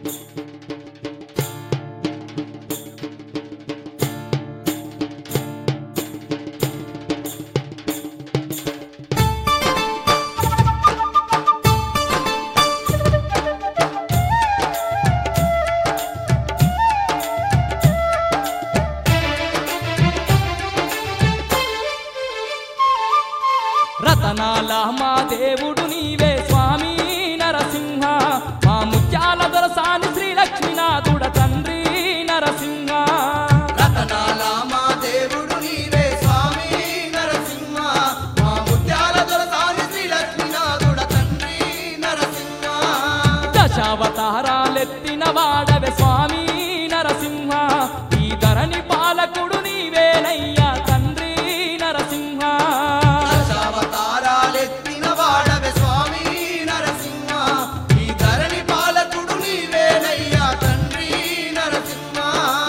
రతనాల మా దేవుడు నీవే స్వామి నరసింహ మా ముత్యాల దొరసాని శ్రీ లక్ష్మీనాథుడ తండ్రి నరసింహ రతనాల మా దేవుడు నీవే స్వామి నరసింహ మా ముత్యాల దొరసాని శ్రీ లక్ష్మీనాథుడ తండ్రి నరసింహ దశావతారాలెత్తిన వాడవే స్వామి నరసింహ ఈ ధరణి పాలకుడు నీవేనయ్యా తండ్రి నరసింహ దశావతారాలెత్తిన వాడవే స్వామి నరసింహ ఈ ధరణి పాలకుడు నీవేనయ్యా తండ్రి నరసింహ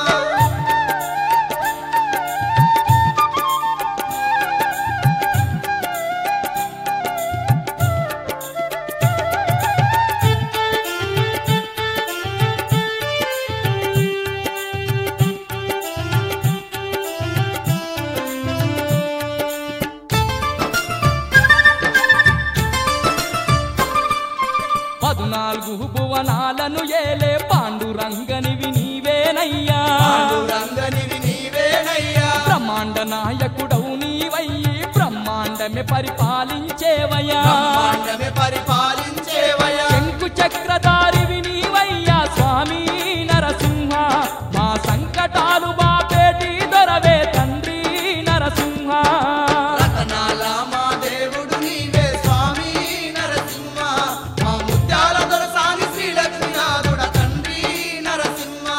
పద్నాలుగు భువనాలను ఏలే పాండురంగనివి నీవేనయ్యా పాండురంగనివి నీవేనయ్యా బ్రహ్మాండ నాయకుడవు నీవయ్యి బ్రహ్మాండమే పరిపాలించేవయ్యా బ్రహ్మాండమే పరిపాలించేవయ్యా శంకు చక్రధారివి నీవయ్యా స్వామి నరసింహ మా సంకటాలు బాపేటి దొరవే తండ్రి నరసింహ రతనాల మా దేవుడు నీవే స్వామి నరసింహ మా ముత్యాల దొరసాని శ్రీ లక్ష్మీనాథుడ తండ్రి నరసింహ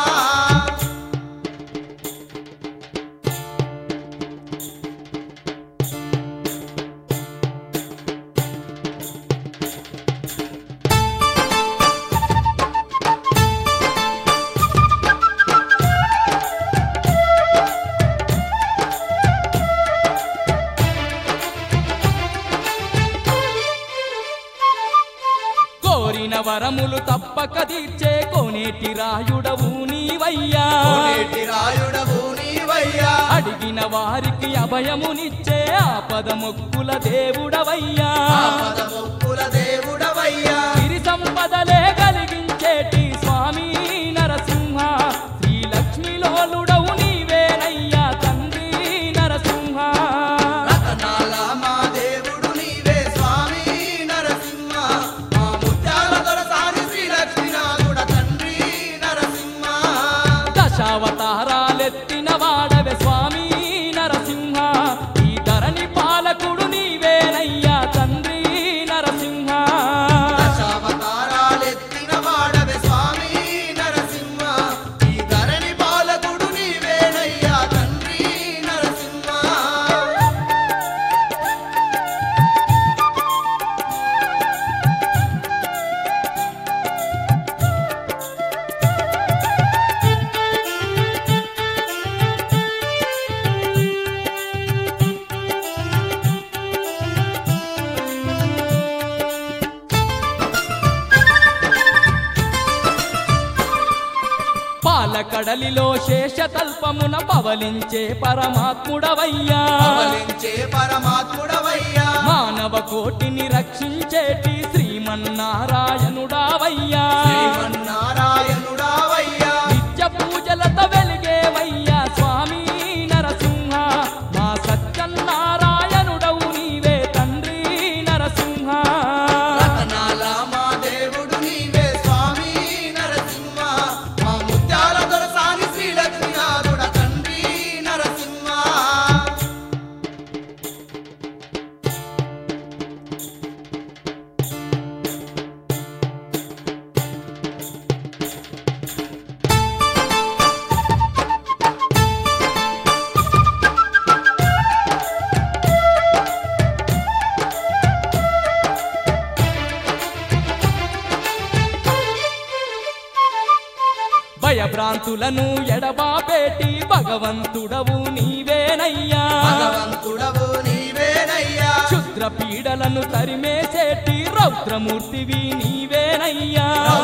కోరిన వరములు తప్పక తీర్చే కోనేటి రాయుడవు నీవయ్యా కోనేటి రాయుడవు నీవయ్యా అడిగిన వారికి అభయమునిచ్చే ఆపద మొక్కుల దేవుడవయ్యా ఆపద మొక్కుల దేవుడవయ్యా సిరి సంపదలే కలిగించేటి స్వామి నరసింహ శ్రీ లక్ష్మీలోలుడవు నీవేనయ్యా తండ్రి నరసింహ రతనాల మా దేవుడు నీవే స్వామి నరసింహ మా ముత్యాల దొరసాని శ్రీ లక్ష్మీనాథుడ తండ్రి నరసింహ దశావతారాలెత్తిన వాడవే స్వామి నరసింహ ఈ ధరణి పాలకుడు నీవేనయ్యా తండ్రి నరసింహ దశావతారాలెత్తిన వాడవే స్వామి నరసింహ ఈ ధరణి పాలకుడు నీవేనయ్యా తండ్రి నరసింహ పాలకడలిలో శేషతల్పమున పవలించే పరమాత్ముడవయ్యా పవలించే పరమాత్ముడవయ్యా మానవ కోటిని రక్షించేటి శ్రీమన్నారాయణుడావయ్యా శ్రీమన్నారాయణుడావయ్యా నిత్య పూజలతో వెలిగేవయ్యా స్వామి నరసింహ మా సత్యనారాయణుడవు నీవే తండ్రి నరసింహ రతనాల మా దేవుడు నీవే స్వామి నరసింహ మా ముత్యాల దొరసాని శ్రీ లక్ష్మీనాథుడ తండ్రి నరసింహ భయభ్రాంతులను ఎడబాపేటి భగవంతుడవు నీవేనయ్యా భగవంతుడవు నీవేనయ్యా క్షుద్ర పీడలను తరిమేసేటి రౌద్రమూర్తివి నీవేనయ్యా